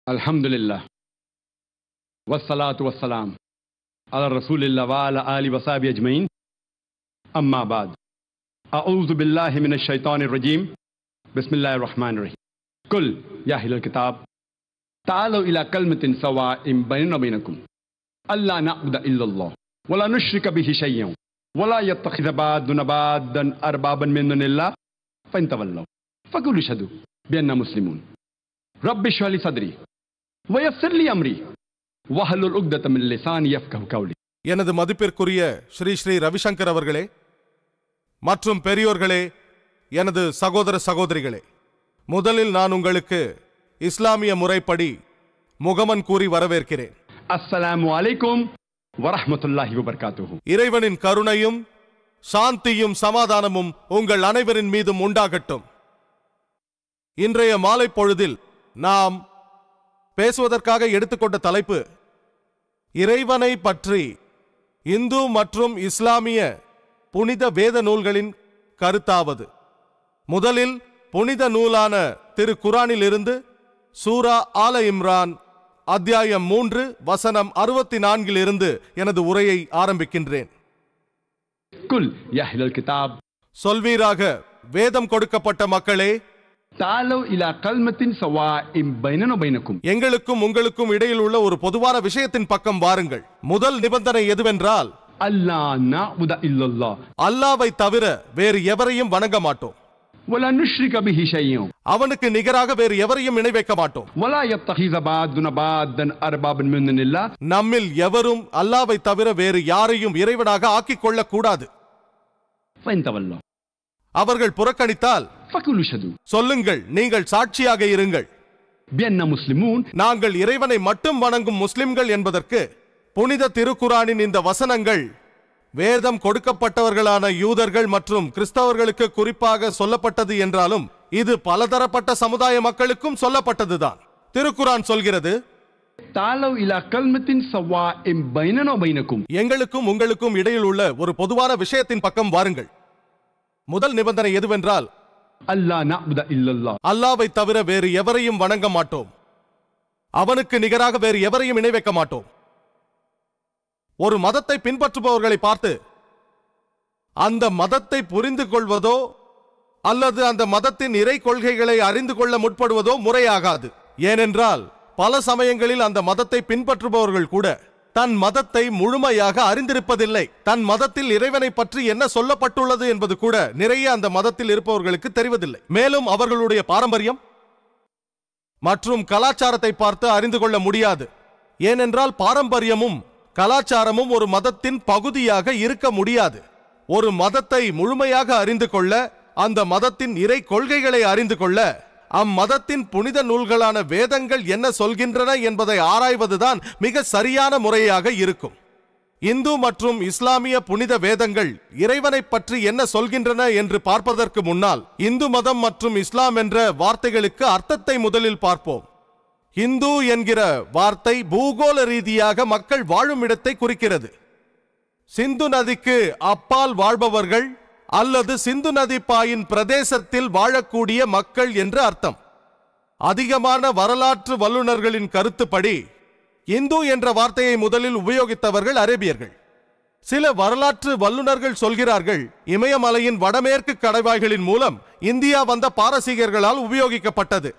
الحمد لله والصلاة والسلام على رسول الله وعلى آله وصحبه أجمعين أما بعد أعوذ بالله من الشيطان الرجيم بسم الله الرحمن الرحيم قل يا أهل الكتاب تعالوا إلى كلمة سواء بيننا وبينكم ألا نعبد إلا الله ولا نشرك به شيئا ولا يتخذ بعضنا بعضا أربابا من دون الله فإن تولوا فقولوا اشهدوا بأننا مسلمون رب اشرح لي صدري ويسر لي أمري واحلل عقدة من لساني يفقهوا قولي எனது மதிப்பிற்குரிய ஸ்ரீ ஸ்ரீ ரவிசங்கர் அவர்களே மற்றும் பெரியோர்களே எனது சகோதர சகோதரிகளே முதலில் நான் உங்களுக்கு இஸ்லாமிய முறைப்படி முகமன் கூறி வரவேற்கிறேன் السلام عليكم ورحمة الله وبركاته இறைவனின் கருணையும் சாந்தியும் சமாதானமும் உங்கள் அனைவரின் மீதும் உண்டாகட்டும் இன்றைய மாலை பொழுதில் நாம் பேசுவதற்காக எடுத்துக்கொண்ட தலைப்பு இறைவனை பற்றி இந்து மற்றும் இஸ்லாமிய புனித வேத நூல்களின் கருத்தாவது முதலில் புனித நூலான திரு குரானில் இருந்து சூரா ஆல இம்ரான் அத்தியாயம் மூன்று வசனம் அறுபத்தி நான்கில் இருந்து எனது உரையை ஆரம்பிக்கின்றேன் قل يا أهل الكتاب சொல்வீராக வேதம் கொடுக்கப்பட்ட மக்களே تعالوا إلى كلمة سواء بيننا وبينكم எங்களுக்கும் உங்களுக்கும் இடையில் உள்ள ஒரு பொதுவான விஷயத்தின் பக்கம் வாருங்கள் முதல் நிபந்தனை எதுவென்றால் ألا نعبد إلا الله அல்லாவை தவிர வேறு எவரையும் வணங்க மாட்டோம் ولا نشرك به شيئا அவனுக்கு நிகராக வேறு எவரையும் இணை வைக்க மாட்டோம் ولا يتخذ بعضنا بعضا أربابا من دون الله நம்மில் எவரும் அல்லாவை தவிர வேறு யாரையும் இறைவனாக ஆக்கிக் கொள்ளக் கூடாது فإن تولوا அவர்கள் புறக்கணித்தால் فقولوا اشهدوا சொல்லுங்கள் நீங்கள் சாட்சியாக இருங்கள் بأننا مسلمون நாங்கள் இறைவனை மட்டும் வணங்கும் முஸ்லிம்கள் என்பதற்கு புனித திருக்குரானின் இந்த வசனங்கள் வேதம் கொடுக்கப்பட்டவர்களான யூதர்கள் மற்றும் கிறிஸ்தவர்களுக்கு குறிப்பாக சொல்லப்பட்டது என்றாலும் இது பலதரப்பட்ட சமுதாய மக்களுக்கும் சொல்லப்பட்டதுதான் திருக்குரான் சொல்கிறது تعالوا إلى كلمة سواء بيننا وبينكم எங்களுக்கும் உங்களுக்கும் இடையில் உள்ள ஒரு பொதுவான விஷயத்தின் பக்கம் வாருங்கள் முதல் நிபந்தனை எதுவென்றால் ألا نعبد إلا الله அல்லாவை தவிர வேறு எவரையும் வணங்க மாட்டோம் அவனுக்கு நிகராக வேறு எவரையும் இணை வைக்க மாட்டோம் ஒரு மதத்தை பின்பற்றுபவர்களை பார்த்து அந்த மதத்தை புரிந்து கொள்வதோ அல்லது அந்த மதத்தின் இறை கொள்கைகளை அறிந்து கொள்ள முற்படுவதோ முறையாகாது ஏனென்றால் பல சமயங்களில் அந்த மதத்தை பின்பற்றுபவர்கள் கூட தன் மதத்தை முழுமையாக அறிந்திருப்பதில்லை தன் மதத்தில் இறைவனை பற்றி என்ன சொல்லப்பட்டுள்ளது என்பது கூட நிறைய அந்த மதத்தில் இருப்பவர்களுக்கு தெரிவதில்லை மேலும் அவர்களுடைய பாரம்பரியம் மற்றும் கலாச்சாரத்தை பார்த்து அறிந்து கொள்ள முடியாது ஏனென்றால் பாரம்பரியமும் கலாச்சாரமும் ஒரு மதத்தின் பகுதியாக இருக்க முடியாது ஒரு மதத்தை முழுமையாக அறிந்து கொள்ள அந்த மதத்தின் இறை கொள்கைகளை அறிந்து கொள்ள அம்மதத்தின் புனித நூல்களான வேதங்கள் என்ன சொல்கின்றன என்பதை ஆராய்வதுதான் மிக சரியான முறையாக இருக்கும் இந்து மற்றும் இஸ்லாமிய புனித வேதங்கள் இறைவனை பற்றி என்ன சொல்கின்றன என்று பார்ப்பதற்கு முன்னால் இந்து மதம் மற்றும் இஸ்லாம் என்ற வார்த்தைகளுக்கு அர்த்தத்தை முதலில் பார்ப்போம் இந்து என்கிற வார்த்தை பூகோள ரீதியாக மக்கள் வாழும் இடத்தை குறிக்கிறது சிந்து நதிக்கு அப்பால் வாழ்பவர்கள் அல்லது சிந்து நதி பாயின் பிரதேசத்தில் வாழக்கூடிய மக்கள் என்று அர்த்தம் அதிகமான வரலாற்று வல்லுநர்களின் கருத்துப்படி இந்து என்ற வார்த்தையை முதலில் உபயோகித்தவர்கள் அரேபியர்கள் சில வரலாற்று வல்லுநர்கள் சொல்கிறார்கள் இமயமலையின் வடமேற்கு கடைவாய்களின் மூலம் இந்தியா வந்த பாரசீகர்களால் உபயோகிக்கப்பட்டது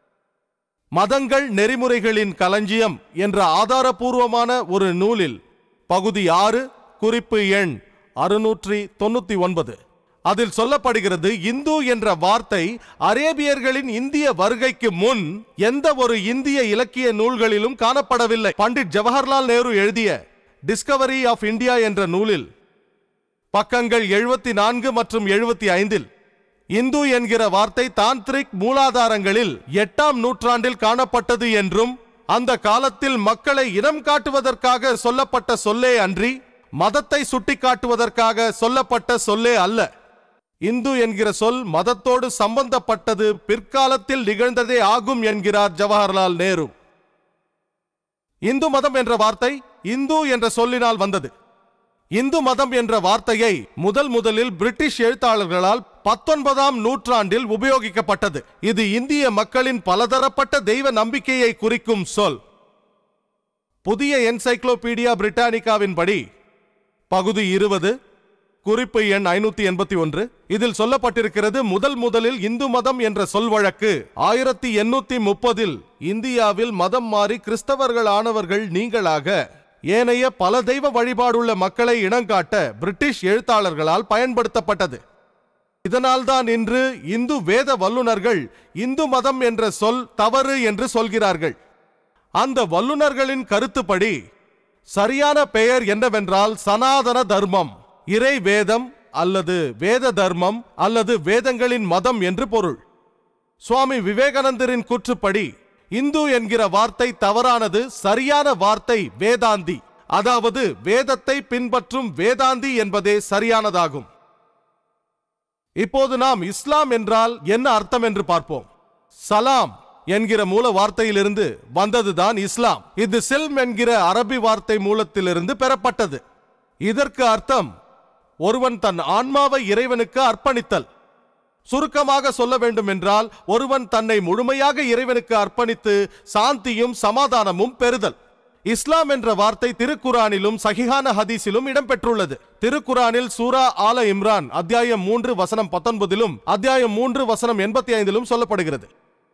மதங்கள் நெறிமுறைகளின் களஞ்சியம் என்ற ஆதாரபூர்வமான ஒரு நூலில் பகுதி ஆறு குறிப்பு எண் அறுநூற்றி தொண்ணூத்தி ஒன்பது அதில் சொல்லப்படுகிறது இந்து என்ற வார்த்தை அரேபியர்களின் இந்திய வருகைக்கு முன் எந்த ஒரு இந்திய இலக்கிய நூல்களிலும் காணப்படவில்லை பண்டிட் ஜவஹர்லால் நேரு எழுதிய டிஸ்கவரி ஆஃப் இந்தியா என்ற நூலில் பக்கங்கள் எழுபத்தி நான்கு மற்றும் எழுபத்தி ஐந்தில் இந்து என்கிற வார்த்தை தாந்திரிக் மூலாதாரங்களில் எட்டாம் நூற்றாண்டில் காணப்பட்டது என்றும் அந்த காலத்தில் மக்களை இனம் காட்டுவதற்காக சொல்லப்பட்ட சொல்லே அன்றி மதத்தை சுட்டிக்காட்டுவதற்காக சொல்லப்பட்ட சொல்லே அல்ல இந்து என்கிற சொல் மதத்தோடு சம்பந்தப்பட்டது பிற்காலத்தில் நிகழ்ந்ததே ஆகும் என்கிறார் ஜவஹர்லால் நேரு இந்து மதம் என்ற வார்த்தை இந்து என்ற சொல்லினால் வந்தது இந்து மதம் என்ற வார்த்தையை முதல் முதலில் பிரிட்டிஷ் எழுத்தாளர்களால் பத்தொன்பதாம் நூற்றாண்டில் உபயோகிக்கப்பட்டது இது இந்திய மக்களின் பலதரப்பட்ட தெய்வ நம்பிக்கையை குறிக்கும் சொல் புதிய என்சைக்ளோபீடியா பிரிட்டானிகாவின்படி பகுதி இருபது குறிப்பு எண் ஐநூத்தி எண்பத்தி ஒன்று இதில் சொல்லப்பட்டிருக்கிறது முதல் முதலில் இந்து மதம் என்ற சொல் வழக்கு ஆயிரத்தி எண்ணூத்தி முப்பதில் இந்தியாவில் மதம் மாறி கிறிஸ்தவர்கள் ஆனவர்கள் நீங்களாக ஏனைய பல தெய்வ வழிபாடுள்ள மக்களை இனங்காட்ட பிரிட்டிஷ் எழுத்தாளர்களால் பயன்படுத்தப்பட்டது இதனால்தான் இன்று இந்து வேத வல்லுனர்கள் இந்து மதம் என்ற சொல் தவறு என்று சொல்கிறார்கள் அந்த வல்லுனர்களின் கருத்துப்படி சரியான பெயர் என்னவென்றால் சனாதன தர்மம் இறை வேதம் அல்லது வேத தர்மம் அல்லது வேதங்களின் மதம் என்று பொருள் சுவாமி விவேகானந்தரின் கூற்றுப்படி இந்து என்கிற வார்த்தை தவறானது சரியான வார்த்தை வேதாந்தி அதாவது வேதத்தை பின்பற்றும் வேதாந்தி என்பதே சரியானதாகும் இப்போது நாம் இஸ்லாம் என்றால் என்ன அர்த்தம் என்று பார்ப்போம் சலாம் என்கிற மூல வார்த்தையிலிருந்து வந்ததுதான் இஸ்லாம் இது சில்ம் என்கிற அரபி வார்த்தை மூலத்திலிருந்து பெறப்பட்டது இதற்கு அர்த்தம் ஒருவன் தன் ஆன்மாவை இறைவனுக்கு அர்ப்பணித்தல் சுருக்கமாக சொல்ல வேண்டும் என்றால் ஒருவன் தன்னை முழுமையாக இறைவனுக்கு அர்ப்பணித்து சாந்தியும் சமாதானமும் பெறுதல் இஸ்லாம் என்ற வார்த்தை திருக்குரானிலும் சஹிஹான ஹதீஸிலும் இடம்பெற்றுள்ளது திருக்குரானில் சூரா ஆல இம்ரான் அத்தியாயம் மூன்று வசனம் பத்தொன்பதிலும் அத்தியாயம் மூன்று வசனம் எண்பத்தி ஐந்திலும் சொல்லப்படுகிறது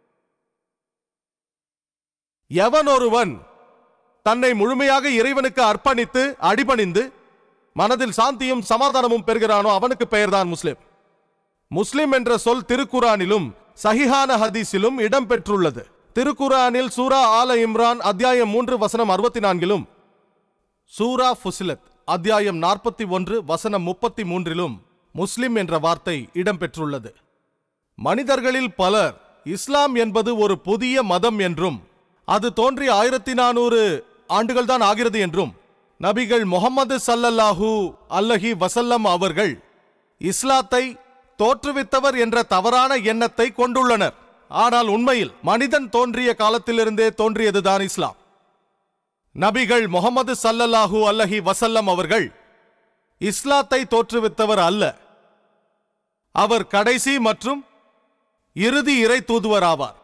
எவன் ஒருவன் தன்னை முழுமையாக இறைவனுக்கு அர்ப்பணித்து அடிபணிந்து மனதில் சாந்தியும் சமாதானமும் பெறுகிறானோ அவனுக்கு பெயர்தான் முஸ்லிம் முஸ்லிம் என்ற சொல் திருக்குரானிலும் சஹிஹான ஹதீஸிலும் இடம்பெற்றுள்ளது திருக்குரானில் சூரா ஆல இம்ரான் அத்தியாயம் மூன்று வசனம் அறுபத்தி நான்கிலும் சூரா ஃபுசிலத் அத்தியாயம் நாற்பத்தி ஒன்று வசனம் முப்பத்தி மூன்றிலும் முஸ்லிம் என்ற வார்த்தை இடம்பெற்றுள்ளது மனிதர்களில் பலர் இஸ்லாம் என்பது ஒரு புதிய மதம் என்றும் அது தோன்றி ஆயிரத்தி நானூறு ஆண்டுகள் தான் ஆகிறது என்றும் நபிகள் முகமது சல்லல்லாஹூ அல்லஹி வசல்லம் அவர்கள் இஸ்லாத்தை தோற்றுவித்தவர் என்ற தவறான எண்ணத்தை கொண்டுள்ளனர் ஆனால் உண்மையில் மனிதன் தோன்றிய காலத்திலிருந்தே தோன்றியதுதான் இஸ்லாம் நபிகள் முகமது சல்லல்லாஹூ அல்லஹி வசல்லம் அவர்கள் இஸ்லாத்தை தோற்றுவித்தவர் அல்ல அவர் கடைசி மற்றும் இறுதி இறை தூதுவராவார்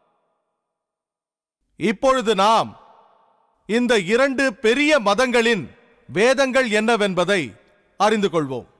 இப்பொழுது நாம் இந்த இரண்டு பெரிய மதங்களின் வேதங்கள் என்னவென்பதை அறிந்து கொள்வோம்